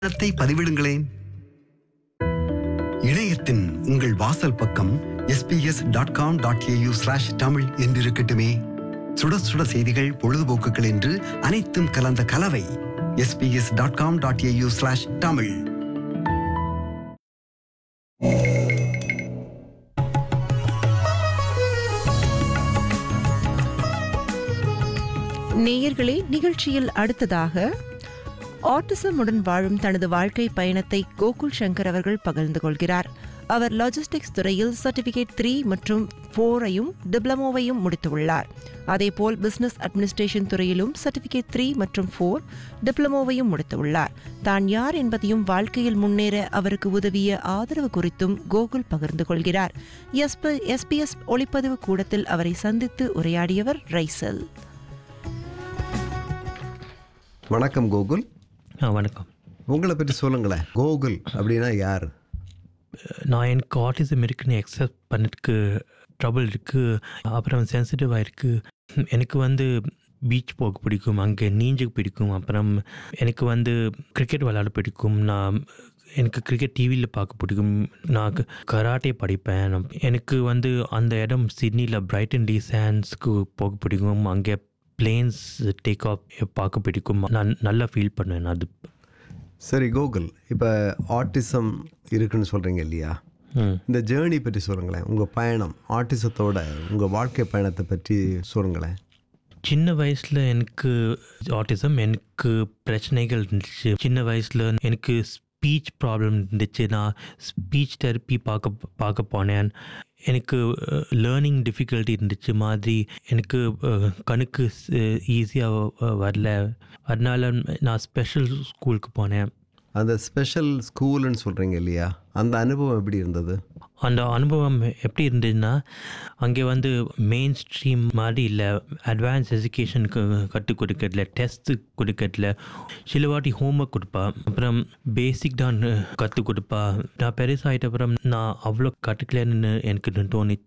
கருத்தை பதிவிடுங்களேன் இணையத்தின் உங்கள் வாசல் பக்கம் SBS dot com dot AU slash Tamil என்றிருக்கட்டுமே சுட சுட செய்திகள் பொழுதுபோக்குகள் என்று அனைத்தும் கலந்த கலவை SBS dot com dot AU slash Tamil நேயர்களே நிகழ்ச்சியில் அடுத்ததாக ஆட்டிசமுடன் வாழும் தனது வாழ்க்கை பயணத்தை கோகுல் சங்கர் அவர்கள் பகிர்ந்து கொள்கிறார் அவர் லாஜிஸ்டிக்ஸ் துறையில் சர்டிபிகேட் த்ரீ மற்றும் ஃபோரையும் டிப்ளமோவையும் முடித்துள்ளார் அதேபோல் பிசினஸ் அட்மினிஸ்ட்ரேஷன் துறையிலும் சர்டிபிகேட் த்ரீ மற்றும் ஃபோர் டிப்ளமோவையும் முடித்துள்ளார் தான் யார் என்பதையும் வாழ்க்கையில் முன்னேற அவருக்கு உதவிய ஆதரவு குறித்தும் கோகுல் பகிர்ந்து கொள்கிறார் எஸ்பிஎஸ் ஒளிப்பதிவு கூடத்தில் அவரை சந்தித்து உரையாடியவர் ரைசல் வணக்கம் கோகுல் ஆ வணக்கம் உங்களை பற்றி சொல்லுங்களேன் கோகுல் அப்படின்னா யார் நான் எனக்கு ஆட்டிசம் இருக்குன்னு அக்செப்ட் பண்ணதுக்கு ட்ரபிள் இருக்குது அப்புறம் சென்சிட்டிவாக இருக்குது எனக்கு வந்து பீச் போக பிடிக்கும் அங்கே நீஞ்சக்கு பிடிக்கும் அப்புறம் எனக்கு வந்து கிரிக்கெட் விளையாட பிடிக்கும் நான் எனக்கு கிரிக்கெட் டிவியில் பார்க்க பிடிக்கும் நான் க- கராட்டே படிப்பேன் நான்- எனக்கு வந்து அந்த இடம் சிட்னியில் பிரைட்டன் டி சான்ஸ்க்கு போக பிடிக்கும் அங்கே பிளேன்ஸ் டேக் ஆஃப் பார்க்க பிடிக்கும் நான் நல்லா ஃபீல் பண்ணுவேன் அது சரி கோகுல் இப்போ ஆட்டிசம் இருக்குன்னு சொல்கிறீங்க இல்லையா ம் இந்த ஜேர்னி பற்றி சொல்லுங்களேன் உங்கள் பயணம் ஆட்டிசத்தோட உங்கள் வாழ்க்கை பயணத்தை பற்றி சொல்லுங்களேன் சின்ன வயசில் எனக்கு ஆட்டிசம் எனக்கு பிரச்சனைகள் இருந்துச்சு சின்ன வயசில் எனக்கு ஸ்பீச் ப்ராப்ளம் இருந்துச்சு நான் ஸ்பீச் தெரப்பி பார்க்க பார்க்க போனேன் எனக்கு லேர்னிங் டிஃபிகல்ட்டி இருந்துச்சு மாதிரி எனக்கு அஹ், கணக்கு ஈஸியாக வரல அதனால நான் ஸ்பெஷல் ஸ்கூலுக்கு போனேன் அந்த ஸ்பெஷல் ஸ்கூலுன்னு சொல்கிறீங்க இல்லையா அந்த அனுபவம் எப்படி இருந்தது அந்த அனுபவம் எப்படி இருந்ததுன்னா அங்கே வந்து மெயின் ஸ்ட்ரீம் மாதிரி இல்லை அட்வான்ஸ் எஜுகேஷனுக்கு கற்றுக் கொடுக்கறதுல டெஸ்ட்டு கொடுக்கறதுல சில வாட்டி ஹோம்ஒர்க் கொடுப்பா அப்புறம் பேசிக் தான் கற்றுக் கொடுப்பா நான் பெருசாகிட்ட அப்புறம் நான் அவ்வளோ கற்றுக்கலன்னு எனக்கு தோணுச்சு